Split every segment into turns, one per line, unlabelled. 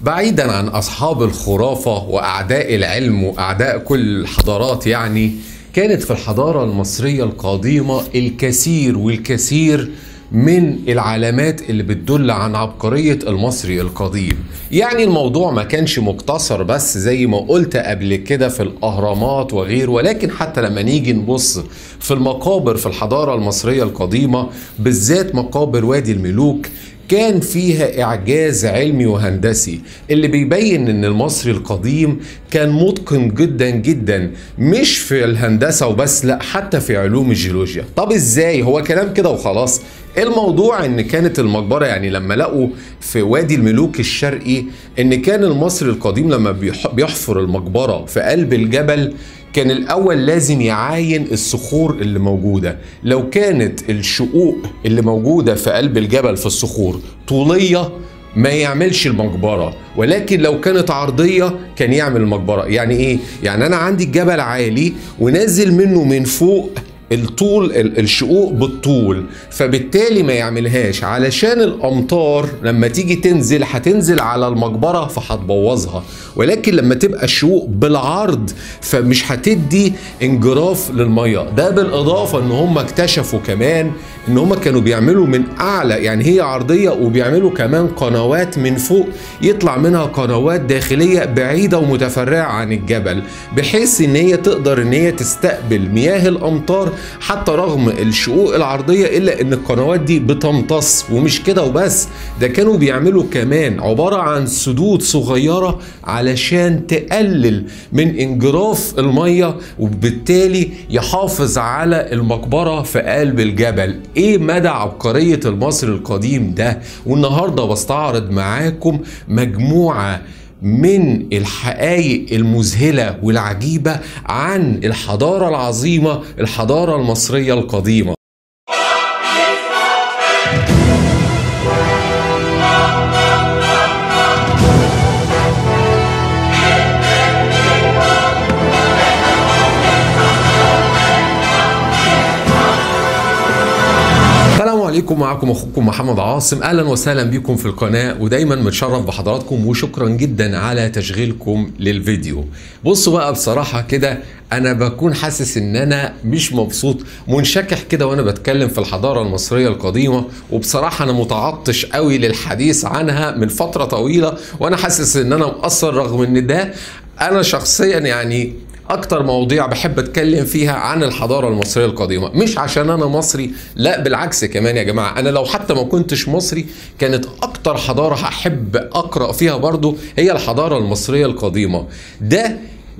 بعيدا عن أصحاب الخرافة وأعداء العلم وأعداء كل الحضارات يعني كانت في الحضارة المصرية القديمة الكثير والكثير من العلامات اللي بتدل عن عبقرية المصري القديم يعني الموضوع ما كانش مقتصر بس زي ما قلت قبل كده في الأهرامات وغيره ولكن حتى لما نيجي نبص في المقابر في الحضارة المصرية القديمة بالذات مقابر وادي الملوك كان فيها إعجاز علمي وهندسي اللي بيبين إن المصري القديم كان متقن جدا جدا مش في الهندسة وبس لا حتى في علوم الجيولوجيا طب إزاي هو كلام كده وخلاص الموضوع ان كانت المقبره يعني لما لقوا في وادي الملوك الشرقي ان كان المصري القديم لما بيحفر المقبره في قلب الجبل كان الاول لازم يعاين الصخور اللي موجوده لو كانت الشقوق اللي موجوده في قلب الجبل في الصخور طوليه ما يعملش المقبره ولكن لو كانت عرضيه كان يعمل المقبره يعني ايه يعني انا عندي الجبل عالي ونازل منه من فوق الطول الشقوق بالطول فبالتالي ما يعملهاش علشان الامطار لما تيجي تنزل هتنزل على المقبره فهتبوظها ولكن لما تبقى الشقوق بالعرض فمش هتدي انجراف للميه ده بالاضافه ان هم اكتشفوا كمان ان هم كانوا بيعملوا من اعلى يعني هي عرضيه وبيعملوا كمان قنوات من فوق يطلع منها قنوات داخليه بعيده ومتفرعه عن الجبل بحيث ان هي تقدر ان هي تستقبل مياه الامطار حتى رغم الشقوق العرضيه الا ان القنوات دي بتمتص ومش كده وبس ده كانوا بيعملوا كمان عباره عن سدود صغيره علشان تقلل من انجراف الميه وبالتالي يحافظ على المقبره في قلب الجبل ايه مدى عبقريه المصري القديم ده والنهارده بستعرض معاكم مجموعه من الحقائق المذهله والعجيبه عن الحضاره العظيمه الحضاره المصريه القديمه عليكم معكم اخوكم محمد عاصم اهلا وسهلا بكم في القناه ودايما متشرف بحضراتكم وشكرا جدا على تشغيلكم للفيديو بصوا بقى بصراحه كده انا بكون حاسس ان انا مش مبسوط منشكح كده وانا بتكلم في الحضاره المصريه القديمه وبصراحه انا متعطش قوي للحديث عنها من فتره طويله وانا حاسس ان انا مقصر رغم ان ده انا شخصيا يعني اكتر مواضيع بحب اتكلم فيها عن الحضاره المصريه القديمه مش عشان انا مصري لا بالعكس كمان يا جماعه انا لو حتى ما كنتش مصري كانت اكتر حضاره هحب اقرا فيها برضو هي الحضاره المصريه القديمه ده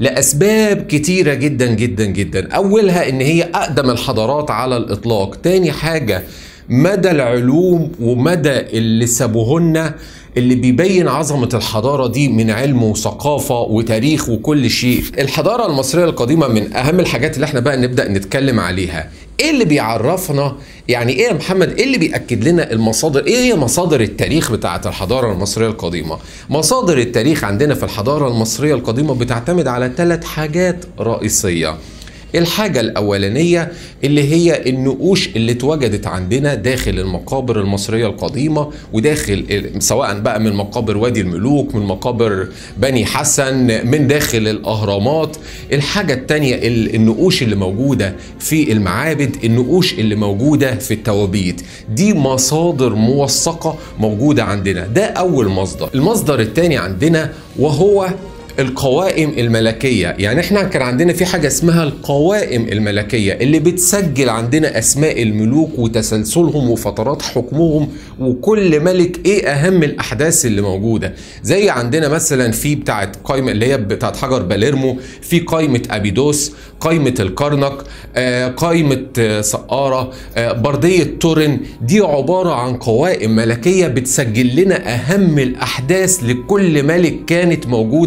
لأسباب كتيرة جدا جدا جدا أولها إن هي أقدم الحضارات على الإطلاق تاني حاجة مدى العلوم ومدى اللي سابوهن اللي بيبين عظمة الحضارة دي من علم وثقافة وتاريخ وكل شيء الحضارة المصرية القديمة من أهم الحاجات اللي احنا بقى نبدأ نتكلم عليها ايه اللي بيعرفنا يعني ايه يا محمد ايه اللي بيأكد لنا المصادر ايه هي مصادر التاريخ بتاعة الحضارة المصرية القديمة مصادر التاريخ عندنا في الحضارة المصرية القديمة بتعتمد على ثلاث حاجات رئيسية الحاجة الأولانية اللي هي النقوش اللي اتوجدت عندنا داخل المقابر المصرية القديمة وداخل سواء بقى من مقابر وادي الملوك من مقابر بني حسن من داخل الأهرامات الحاجة التانية النقوش اللي موجودة في المعابد النقوش اللي موجودة في التوابيت دي مصادر موثقة موجودة عندنا ده أول مصدر المصدر التاني عندنا وهو القوائم الملكية يعني احنا كان عندنا في حاجة اسمها القوائم الملكية اللي بتسجل عندنا اسماء الملوك وتسلسلهم وفترات حكمهم وكل ملك ايه اهم الاحداث اللي موجودة زي عندنا مثلا في بتاعت قائمة اللي هي بتاعت حجر باليرمو في قائمة ابيدوس قائمة الكرنك آه قائمة آه سقارة آه بردية تورن دي عبارة عن قوائم ملكية بتسجل لنا اهم الاحداث لكل ملك كانت موجودة عندنا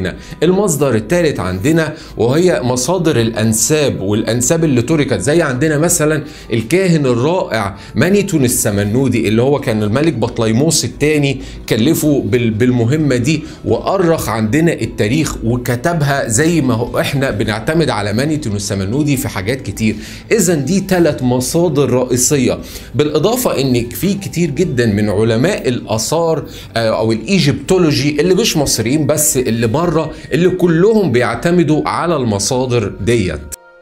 عندنا المصدر الثالث عندنا وهي مصادر الانساب والانساب اللي تركت زي عندنا مثلا الكاهن الرائع مانيتون السمنودي اللي هو كان الملك بطليموس الثاني كلفه بالمهمه دي وأرخ عندنا التاريخ وكتبها زي ما هو احنا بنعتمد على مانيتون السمنودي في حاجات كتير اذا دي ثلاث مصادر رئيسيه بالاضافه ان في كتير جدا من علماء الاثار او الايجيبتولوجي اللي مش مصريين بس اللي بره اللي كلهم بيعتمدوا على المصادر ديت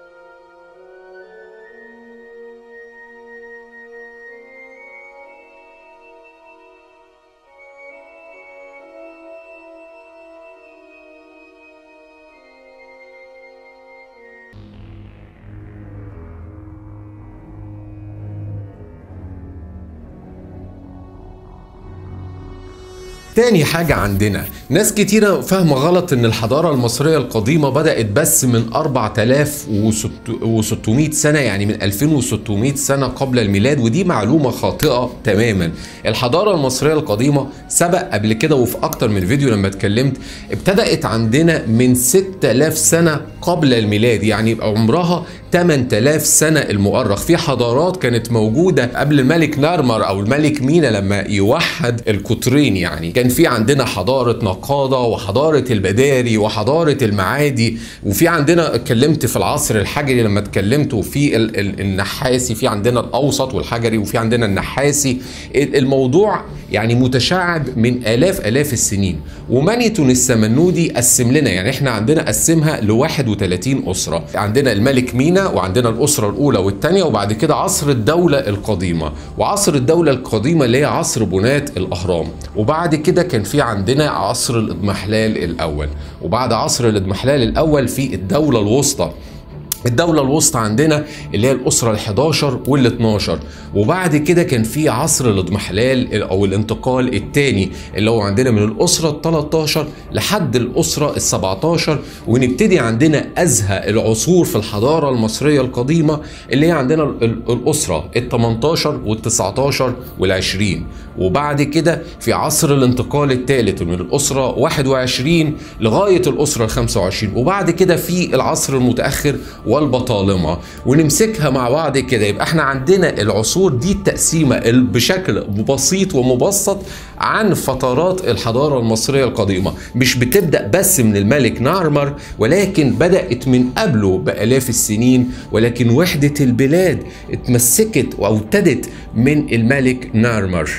تاني حاجة عندنا ناس كتيرة فاهمة غلط ان الحضارة المصرية القديمة بدأت بس من 4600 سنة يعني من 2600 سنة قبل الميلاد ودي معلومة خاطئة تماما الحضارة المصرية القديمة سبق قبل كده وفي اكتر من فيديو لما اتكلمت ابتدأت عندنا من 6000 سنة قبل الميلاد يعني عمرها 8000 سنة المؤرخ في حضارات كانت موجودة قبل الملك نارمر أو الملك مينا لما يوحد القطرين يعني كان في عندنا حضارة نقادة وحضارة البداري وحضارة المعادي وفي عندنا اتكلمت في العصر الحجري لما اتكلمت وفي ال ال النحاسي في عندنا الأوسط والحجري وفي عندنا النحاسي الموضوع يعني متشعب من آلاف آلاف السنين ومانيتون السمنودي قسم لنا يعني احنا عندنا قسمها ل 31 أسرة عندنا الملك مينا وعندنا الأسرة الأولى والثانية وبعد كده عصر الدولة القديمة وعصر الدولة القديمة اللي هي عصر بناة الأهرام وبعد كده كان في عندنا عصر الإضمحلال الأول وبعد عصر الإضمحلال الأول في الدولة الوسطى الدولة الوسطى عندنا اللي هي الأسرة ال11 وال12 وبعد كده كان في عصر الاضمحلال أو الانتقال الثاني اللي هو عندنا من الأسرة ال13 لحد الأسرة ال17 ونبتدي عندنا أزهى العصور في الحضارة المصرية القديمة اللي هي عندنا الأسرة ال18 وال19 وال20 وبعد كده في عصر الانتقال الثالث من الأسرة 21 لغاية الأسرة ال25 وبعد كده في العصر المتأخر والبطالمة ونمسكها مع بعض كده يبقى احنا عندنا العصور دي التقسيمة بشكل بسيط ومبسط عن فترات الحضارة المصرية القديمة مش بتبدأ بس من الملك نعرمر ولكن بدأت من قبله بآلاف السنين ولكن وحدة البلاد اتمسكت أو ابتدت من الملك نعرمر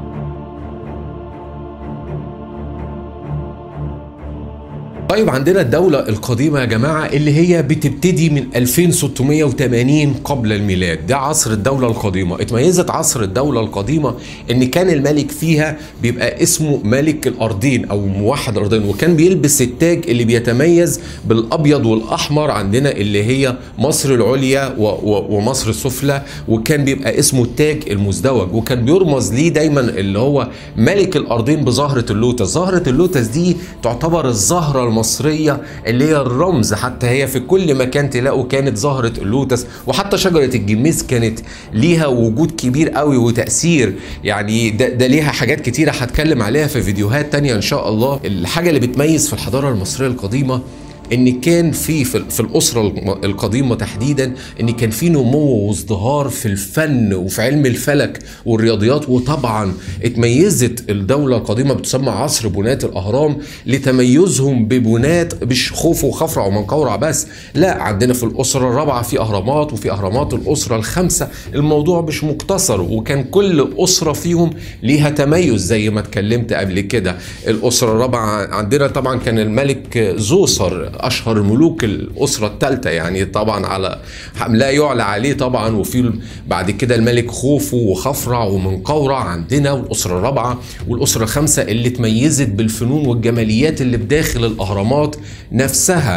طيب عندنا الدولة القديمة يا جماعة اللي هي بتبتدي من 2680 قبل الميلاد ده عصر الدولة القديمة اتميزت عصر الدولة القديمة ان كان الملك فيها بيبقى اسمه ملك الارضين او موحد الارضين وكان بيلبس التاج اللي بيتميز بالابيض والاحمر عندنا اللي هي مصر العليا و و ومصر السفلى وكان بيبقى اسمه التاج المزدوج وكان بيرمز ليه دايما اللي هو ملك الارضين بزهرة اللوتس زهرة اللوتس دي تعتبر الزهرة المصرية اللي هي الرمز حتى هي في كل مكان تلاقوا كانت زهرة اللوتس وحتى شجرة الجميز كانت ليها وجود كبير قوي وتأثير يعني ده, ده ليها حاجات كتيرة هتكلم عليها في فيديوهات تانية إن شاء الله الحاجة اللي بتميز في الحضارة المصرية القديمة ان كان في في الاسره القديمه تحديدا ان كان في نمو وازدهار في الفن وفي علم الفلك والرياضيات وطبعا اتميزت الدوله القديمه بتسمى عصر بناة الاهرام لتميزهم ببنات مش خوف وخفرع ومنقورع بس لا عندنا في الاسره الرابعه في اهرامات وفي اهرامات الاسره الخامسه الموضوع مش مقتصر وكان كل اسره فيهم ليها تميز زي ما اتكلمت قبل كده الاسره الرابعه عندنا طبعا كان الملك زوسر اشهر ملوك الاسره الثالثه يعني طبعا على لا يعلى عليه طبعا وفي بعد كده الملك خوفو وخفرع ومنقورع عندنا والاسره الرابعه والاسره الخامسه اللي اتميزت بالفنون والجماليات اللي بداخل الاهرامات نفسها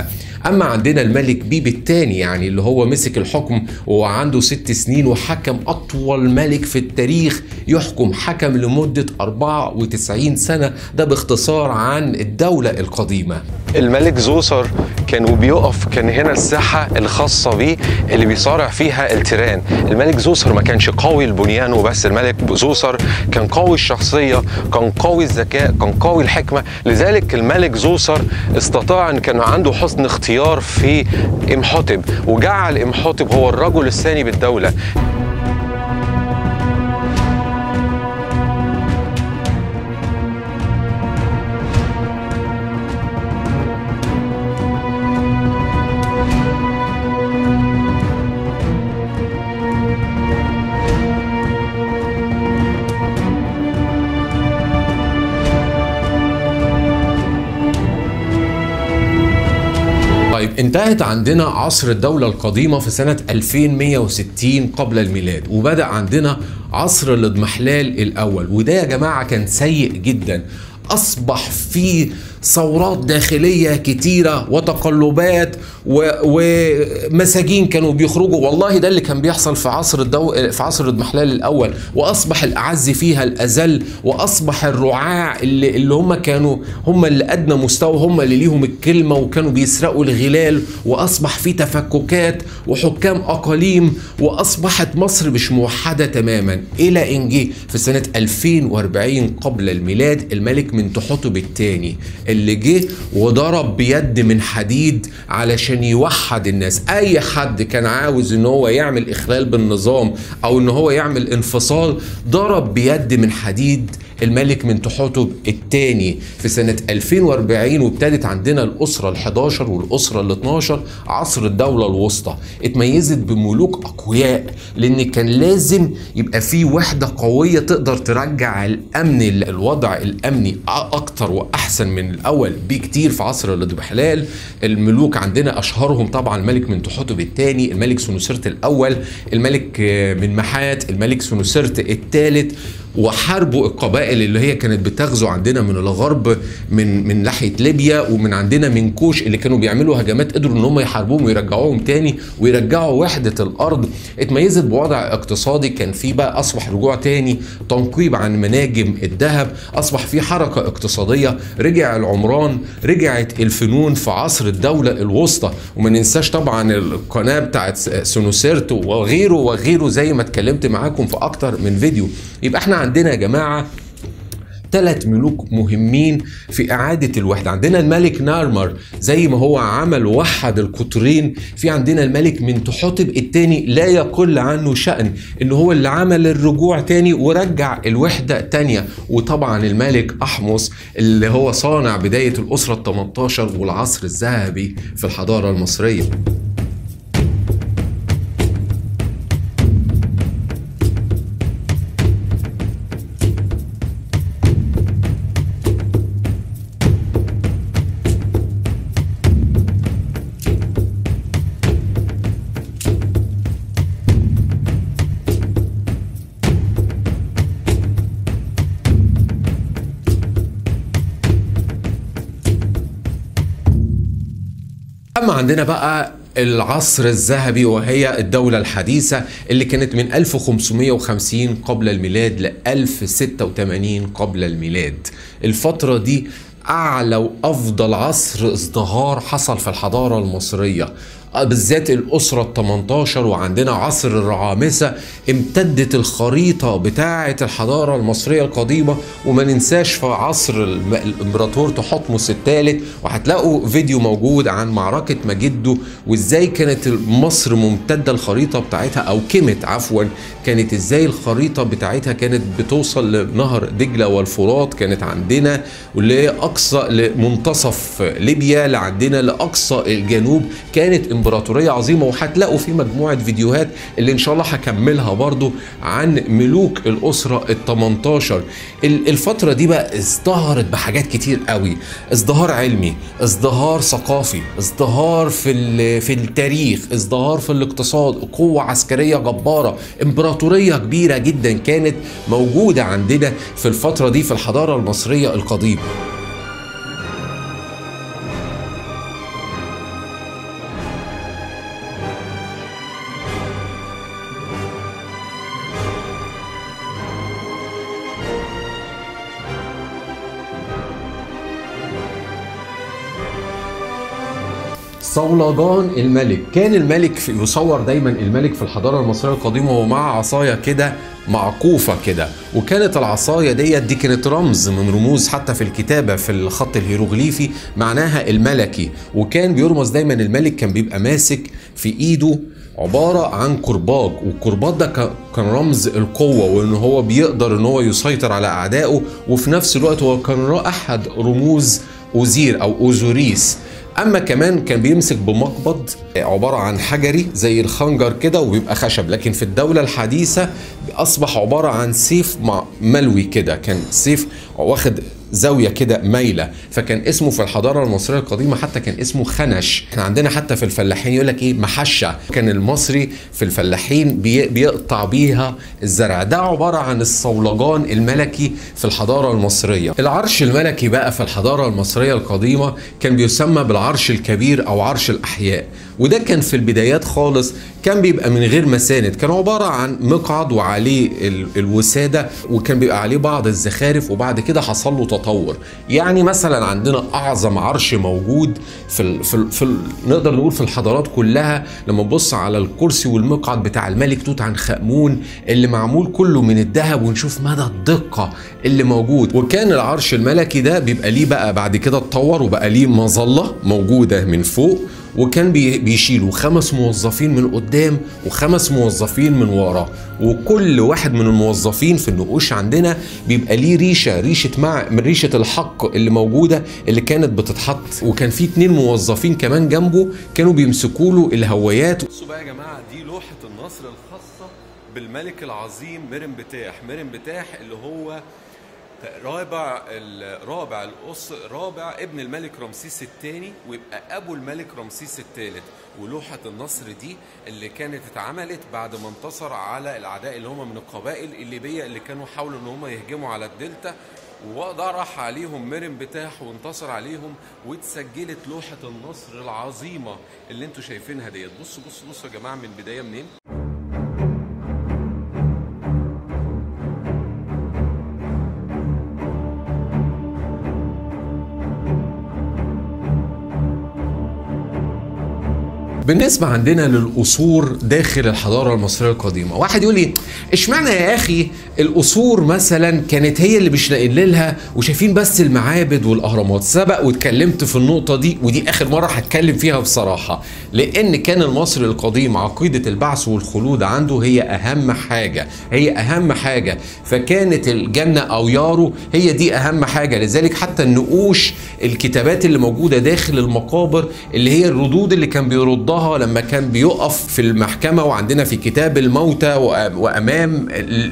اما عندنا الملك بيبي الثاني يعني اللي هو مسك الحكم وهو عنده ست سنين وحكم اطول ملك في التاريخ يحكم حكم لمده 94 سنه ده باختصار عن الدوله القديمه
الملك زوسر كان بيقف كان هنا الساحة الخاصة بيه اللي بيصارع فيها التيران الملك زوسر ما كانش قوي البنيان وبس الملك زوسر كان قوي الشخصية كان قوي الذكاء كان قوي الحكمة لذلك الملك زوسر استطاع ان كان عنده حسن اختيار في امحوتب وجعل امحوتب هو الرجل الثاني بالدولة
طيب انتهت عندنا عصر الدولة القديمة في سنة 2160 قبل الميلاد وبدأ عندنا عصر الاضمحلال الأول وده يا جماعة كان سيء جدا أصبح فيه ثورات داخلية كتيرة وتقلبات و... ومساجين كانوا بيخرجوا والله ده اللي كان بيحصل في عصر الدو... في عصر الاضمحلال الأول وأصبح الأعز فيها الأذل وأصبح الرعاع اللي, اللي هم كانوا هم اللي أدنى مستوى هم اللي ليهم الكلمة وكانوا بيسرقوا الغلال وأصبح في تفككات وحكام أقاليم وأصبحت مصر مش موحدة تماما إلى إن جه في سنة 2040 قبل الميلاد الملك من تحتب الثاني اللي جه وضرب بيد من حديد علشان يوحد الناس اي حد كان عاوز ان هو يعمل اخلال بالنظام او ان هو يعمل انفصال ضرب بيد من حديد الملك من تحتب الثاني في سنة 2040 وابتدت عندنا الأسرة ال11 والأسرة ال12 عصر الدولة الوسطى اتميزت بملوك أقوياء لأن كان لازم يبقى في وحدة قوية تقدر ترجع الأمن الوضع الأمني أكتر وأحسن من الأول بكتير في عصر الاضمحلال الملوك عندنا أشهرهم طبعا الملك من تحتب الثاني الملك سنوسرت الأول الملك من محات الملك سنوسرت الثالث وحاربوا القبائل اللي هي كانت بتغزو عندنا من الغرب من من ناحيه ليبيا ومن عندنا من كوش اللي كانوا بيعملوا هجمات قدروا ان هم يحاربوهم ويرجعوهم تاني ويرجعوا وحده الارض اتميزت بوضع اقتصادي كان في بقى اصبح رجوع تاني تنقيب عن مناجم الذهب اصبح في حركه اقتصاديه رجع العمران رجعت الفنون في عصر الدوله الوسطى وما ننساش طبعا القناه بتاعت سونوسيرت وغيره وغيره زي ما اتكلمت معاكم في اكتر من فيديو يبقى احنا عندنا يا جماعه ثلاث ملوك مهمين في إعادة الوحدة عندنا الملك نارمر زي ما هو عمل وحد القطرين في عندنا الملك من تحتب الثاني لا يقل عنه شأن إن هو اللي عمل الرجوع تاني ورجع الوحدة تانية وطبعا الملك أحمس اللي هو صانع بداية الأسرة ال 18 والعصر الذهبي في الحضارة المصرية اما عندنا بقى العصر الذهبي وهي الدولة الحديثة اللي كانت من 1550 قبل الميلاد ل 1086 قبل الميلاد الفترة دي أعلى وأفضل عصر ازدهار حصل في الحضارة المصرية بالذات الأسرة ال 18 وعندنا عصر الرعامسة امتدت الخريطة بتاعة الحضارة المصرية القديمة وما ننساش في عصر الإمبراطور تحتمس الثالث وهتلاقوا فيديو موجود عن معركة مجده وإزاي كانت مصر ممتدة الخريطة بتاعتها أو كمت عفوا كانت إزاي الخريطة بتاعتها كانت بتوصل لنهر دجلة والفرات كانت عندنا لأقصى لمنتصف ليبيا لعندنا لأقصى الجنوب كانت امبراطوريه عظيمه وهتلاقوا في مجموعه فيديوهات اللي ان شاء الله هكملها برضو عن ملوك الاسره ال 18 الفتره دي بقى ازدهرت بحاجات كتير قوي ازدهار علمي ازدهار ثقافي ازدهار في في التاريخ ازدهار في الاقتصاد قوه عسكريه جباره امبراطوريه كبيره جدا كانت موجوده عندنا في الفتره دي في الحضاره المصريه القديمه صولجان الملك كان الملك في يصور دايما الملك في الحضاره المصريه القديمه ومع عصايه كده معقوفه كده وكانت العصايه ديت دي كانت رمز من رموز حتى في الكتابه في الخط الهيروغليفي معناها الملكي وكان بيرمز دايما الملك كان بيبقى ماسك في ايده عبارة عن كرباج والكرباج ده كان رمز القوة وان هو بيقدر ان هو يسيطر على اعدائه وفي نفس الوقت هو كان احد رموز اوزير او اوزوريس اما كمان كان بيمسك بمقبض عباره عن حجري زي الخنجر كده وبيبقى خشب لكن في الدوله الحديثه اصبح عباره عن سيف ملوي كده كان سيف واخد زاويه كده مايله فكان اسمه في الحضاره المصريه القديمه حتى كان اسمه خنش كان عندنا حتى في الفلاحين يقول لك ايه محشه كان المصري في الفلاحين بي بيقطع بيها الزرع ده عباره عن الصولجان الملكي في الحضاره المصريه العرش الملكي بقى في الحضاره المصريه القديمه كان بيسمى بالعرش الكبير او عرش الاحياء وده كان في البدايات خالص كان بيبقى من غير مساند كان عبارة عن مقعد وعليه الوسادة وكان بيبقى عليه بعض الزخارف وبعد كده حصل له تطور يعني مثلا عندنا أعظم عرش موجود في, ال في, ال في ال نقدر نقول في الحضارات كلها لما نبص على الكرسي والمقعد بتاع الملك توت عنخ آمون اللي معمول كله من الذهب ونشوف مدى الدقة اللي موجود وكان العرش الملكي ده بيبقى ليه بقى بعد كده اتطور وبقى ليه مظلة موجودة من فوق وكان بيشيلوا خمس موظفين من قدام وخمس موظفين من ورا وكل واحد من الموظفين في النقوش عندنا بيبقى ليه ريشه ريشه مع من ريشه الحق اللي موجوده اللي كانت بتتحط وكان في اتنين موظفين كمان جنبه كانوا بيمسكوا له الهوايات
بصوا بقى يا جماعه دي لوحه النصر الخاصه بالملك العظيم مرن بتاح مرن بتاح اللي هو رابع الرابع الأس رابع ابن الملك رمسيس الثاني ويبقى ابو الملك رمسيس الثالث ولوحه النصر دي اللي كانت اتعملت بعد ما انتصر على الاعداء اللي هم من القبائل الليبيه اللي كانوا حاولوا ان هم يهجموا على الدلتا وضرح عليهم مرن بتاح وانتصر عليهم واتسجلت لوحه النصر العظيمه اللي انتوا شايفينها ديت بصوا بصوا بصوا يا جماعه من البدايه منين
بالنسبة عندنا للقصور داخل الحضارة المصرية القديمة واحد يقول لي اشمعنى يا أخي القصور مثلا كانت هي اللي مش لاقين لها وشايفين بس المعابد والأهرامات سبق واتكلمت في النقطة دي ودي آخر مرة هتكلم فيها بصراحة لأن كان المصري القديم عقيدة البعث والخلود عنده هي أهم حاجة هي أهم حاجة فكانت الجنة أو يارو هي دي أهم حاجة لذلك حتى النقوش الكتابات اللي موجودة داخل المقابر اللي هي الردود اللي كان بيردها ضدها لما كان بيقف في المحكمة وعندنا في كتاب الموتى وأمام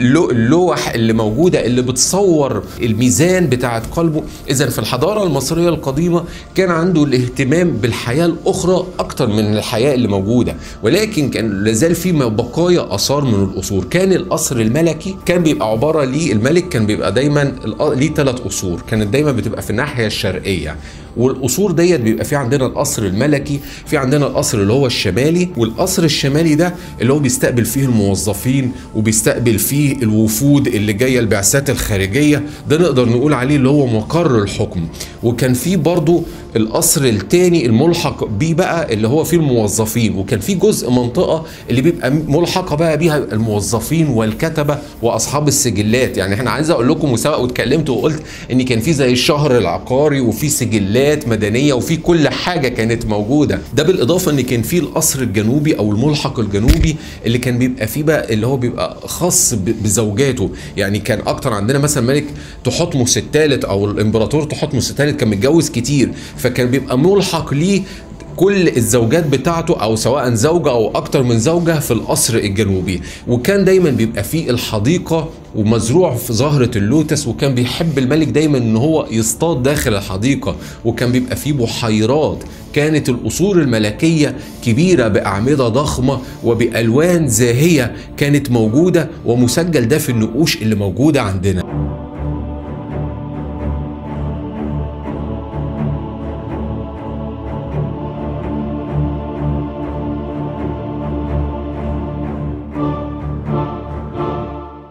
اللوح اللي موجودة اللي بتصور الميزان بتاعة قلبه إذا في الحضارة المصرية القديمة كان عنده الاهتمام بالحياة الأخرى أكتر من الحياة اللي موجودة ولكن كان لازال في بقايا آثار من القصور كان القصر الملكي كان بيبقى عبارة ليه الملك كان بيبقى دايما ليه ثلاث قصور كانت دايما بتبقى في الناحية الشرقية والقصور ديت بيبقى في عندنا القصر الملكي في عندنا القصر اللي هو الشمالي والقصر الشمالي ده اللي هو بيستقبل فيه الموظفين وبيستقبل فيه الوفود اللي جايه البعثات الخارجيه ده نقدر نقول عليه اللي هو مقر الحكم وكان في برضه القصر الثاني الملحق بيه بقى اللي هو فيه الموظفين وكان في جزء منطقه اللي بيبقى ملحقه بقى بيها الموظفين والكتبه واصحاب السجلات يعني احنا عايز اقول لكم وسبق واتكلمت وقلت ان كان في زي الشهر العقاري وفي سجلات مدنيه وفي كل حاجه كانت موجوده ده بالاضافه ان كان في القصر الجنوبي او الملحق الجنوبي اللي كان بيبقى فيه بقى اللي هو بيبقى خاص بزوجاته يعني كان اكتر عندنا مثلا ملك تحتمس الثالث او الامبراطور تحتمس الثالث كان متجوز كتير فكان بيبقى ملحق ليه كل الزوجات بتاعته او سواء زوجه او اكتر من زوجه في القصر الجنوبي وكان دايما بيبقى فيه الحديقه ومزروع في زهرة اللوتس وكان بيحب الملك دايما ان هو يصطاد داخل الحديقة وكان بيبقى فيه بحيرات كانت القصور الملكية كبيرة بأعمدة ضخمة وبألوان زاهية كانت موجودة ومسجل ده في النقوش اللي موجودة عندنا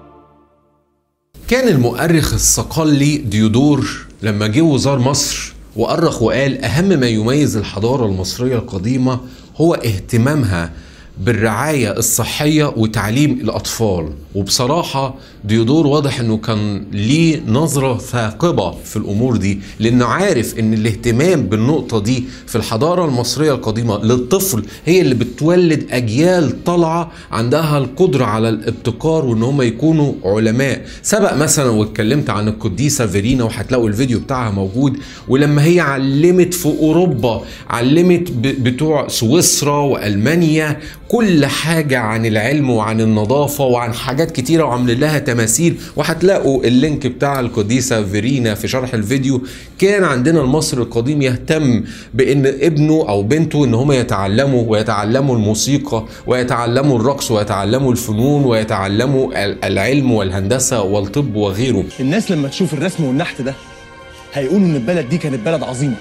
كان المؤرخ الصقلي ديودور لما جه وزار مصر وأرخ وقال أهم ما يميز الحضارة المصرية القديمة هو اهتمامها بالرعاية الصحية وتعليم الأطفال وبصراحة ديودور واضح أنه كان ليه نظرة ثاقبة في الأمور دي لأنه عارف أن الاهتمام بالنقطة دي في الحضارة المصرية القديمة للطفل هي اللي بتولد أجيال طالعة عندها القدرة على الابتكار وأن هم يكونوا علماء سبق مثلا واتكلمت عن القديسة فيرينا وهتلاقوا الفيديو بتاعها موجود ولما هي علمت في أوروبا علمت بتوع سويسرا وألمانيا كل حاجة عن العلم وعن النظافة وعن حاجات كتيرة وعمل لها تماثيل وهتلاقوا اللينك بتاع القديسة فيرينا في شرح الفيديو كان عندنا المصري القديم يهتم بان ابنه او بنته ان هم يتعلموا ويتعلموا الموسيقى ويتعلموا الرقص ويتعلموا الفنون ويتعلموا العلم والهندسة والطب وغيره
الناس لما تشوف الرسم والنحت ده هيقولوا ان البلد دي كانت بلد عظيمه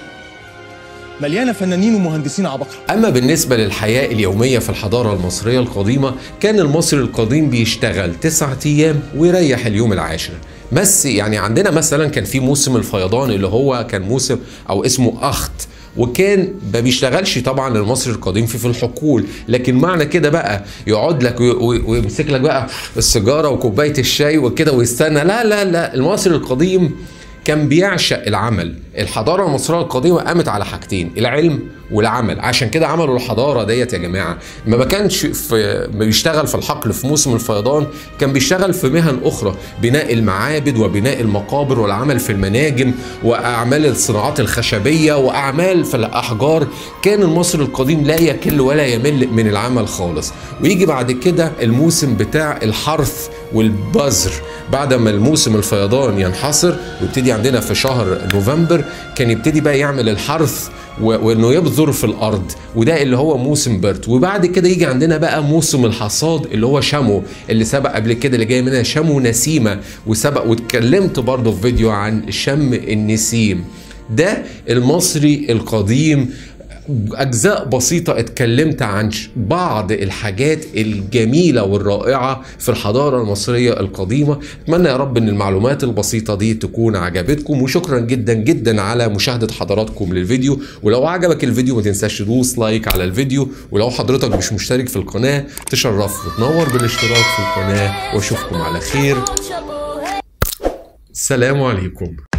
مليانه فنانين ومهندسين عباقره
أما بالنسبة للحياة اليومية في الحضارة المصرية القديمة كان المصري القديم بيشتغل تسعة أيام ويريح اليوم العاشر بس يعني عندنا مثلا كان في موسم الفيضان اللي هو كان موسم أو اسمه أخت وكان ما بيشتغلش طبعا المصري القديم في في الحقول لكن معنى كده بقى يقعد لك ويمسك لك بقى السيجاره وكوبايه الشاي وكده ويستنى لا لا لا المصري القديم كان بيعشق العمل الحضاره المصريه القديمه قامت على حاجتين العلم والعمل عشان كده عملوا الحضاره ديت يا جماعه ما ما كانش في بيشتغل في الحقل في موسم الفيضان كان بيشتغل في مهن اخرى بناء المعابد وبناء المقابر والعمل في المناجم واعمال الصناعات الخشبيه واعمال في الاحجار كان المصري القديم لا يكل ولا يمل من العمل خالص ويجي بعد كده الموسم بتاع الحرث والبذر بعد ما الموسم الفيضان ينحصر ويبتدي عندنا في شهر نوفمبر كان يبتدي بقى يعمل الحرث وانه يبذر في الارض وده اللي هو موسم برت وبعد كده يجي عندنا بقى موسم الحصاد اللي هو شمو اللي سبق قبل كده اللي جاي منها شمو نسيمه وسبق واتكلمت برضه في فيديو عن شم النسيم ده المصري القديم اجزاء بسيطه اتكلمت عن بعض الحاجات الجميله والرائعه في الحضاره المصريه القديمه اتمنى يا رب ان المعلومات البسيطه دي تكون عجبتكم وشكرا جدا جدا على مشاهده حضراتكم للفيديو ولو عجبك الفيديو ما تنساش تدوس لايك على الفيديو ولو حضرتك مش مشترك في القناه تشرف وتنور بالاشتراك في القناه واشوفكم على خير السلام عليكم